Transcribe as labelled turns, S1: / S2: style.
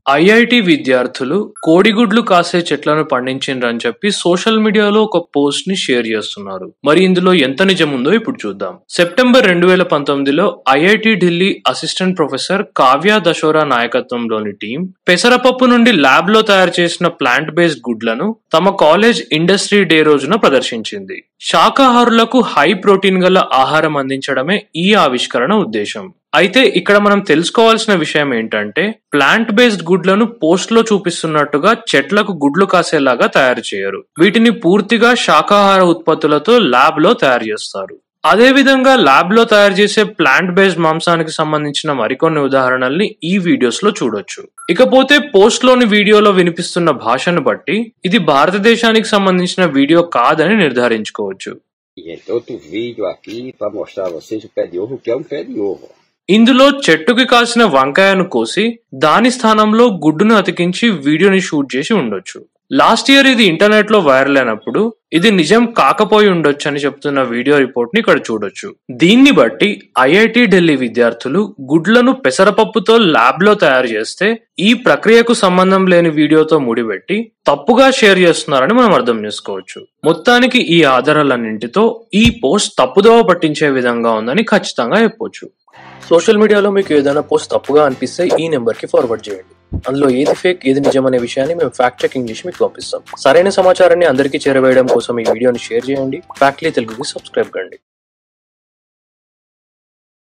S1: IIT విద్యార్థులు కోడిగుడ్లు కాసే చెట్లను పండించిండ్రని చెప్పి సోషల్ మీడియాలో ఒక పోస్ట్ ని షేర్ చేస్తున్నారు మరి ఇందులో ఎంత నిజం ఉందో ఇప్పుడు చూద్దాం సెప్టెంబర్ రెండు వేల పంతొమ్మిదిలో IIT Delhi assistant professor Kavya Dashora నాయకత్వంలోని టీం పెసరపప్పు నుండి ల్యాబ్ లో తయారు చేసిన ప్లాంట్ బేస్డ్ గుడ్లను తమ కాలేజ్ ఇండస్ట్రీ డే రోజున ప్రదర్శించింది శాకాహారులకు హై ప్రోటీన్ గల ఆహారం అందించడమే ఈ ఆవిష్కరణ ఉద్దేశం అయితే ఇక్కడ మనం తెలుసుకోవాల్సిన విషయం ఏంటంటే ప్లాంట్ బేస్డ్ గుడ్లను పోస్ట్ లో చూపిస్తున్నట్టుగా చెట్లకు గుడ్లు కాసేలాగా తయారు చేయరు వీటిని పూర్తిగా శాకాహార ఉత్పత్తులతో ల్యాబ్ లో తయారు చేస్తారు అదే విధంగా ల్యాబ్ లో తయారు చేసే ప్లాంట్ బేస్డ్ మాంసానికి సంబంధించిన మరికొన్ని ఉదాహరణల్ని ఈ వీడియోస్ లో చూడొచ్చు ఇకపోతే పోస్ట్ లోని వీడియోలో వినిపిస్తున్న భాషను బట్టి ఇది భారతదేశానికి సంబంధించిన వీడియో కాదని నిర్ధారించుకోవచ్చు
S2: E esse outro vídeo aqui para mostrar a vocês o pé de ovo, que é um pé de ovo.
S1: ఇందులో చెట్టుకి కాసిన వంకాయను కోసి దాని స్థానంలో గుడ్డును అతికించి వీడియోని షూట్ చేసి ఉండొచ్చు లాస్ట్ ఇయర్ ఇది ఇంటర్నెట్ లో వైరల్ అయినప్పుడు ఇది నిజం కాకపోయి ఉండొచ్చు అని చెప్తున్న వీడియో రిపోర్ట్ ని ఇక్కడ చూడొచ్చు దీన్ని బట్టి ఐఐటి ఢిల్లీ విద్యార్థులు గుడ్లను పెసరపప్పుతో ల్యాబ్ లో తయారు చేస్తే ఈ ప్రక్రియకు సంబంధం లేని వీడియోతో ముడిపెట్టి తప్పుగా షేర్ చేస్తున్నారని మనం అర్థం చేసుకోవచ్చు మొత్తానికి ఈ ఆధారాలన్నింటితో ఈ పోస్ట్ తప్పుదోవ పట్టించే విధంగా ఉందని ఖచ్చితంగా చెప్పొచ్చు సోషల్ మీడియాలో మీకు ఏదైనా పోస్ట్ తప్పుగా అనిపిస్తే ఈ నెంబర్ కి ఫార్వర్డ్ చేయండి అందులో ఏది ఫేక్ ఏది నిజం అనే విషయాన్ని మేము ఫ్యాక్ట్ చెకింగ్ చేసి మీకు పంపిస్తాం సరైన సమాచారాన్ని అందరికీ చేరవేయడం కోసం ఈ వీడియోని షేర్ చేయండి ఫ్యాక్ట్లీ తెలుగుకి సబ్స్క్రైబ్ కండి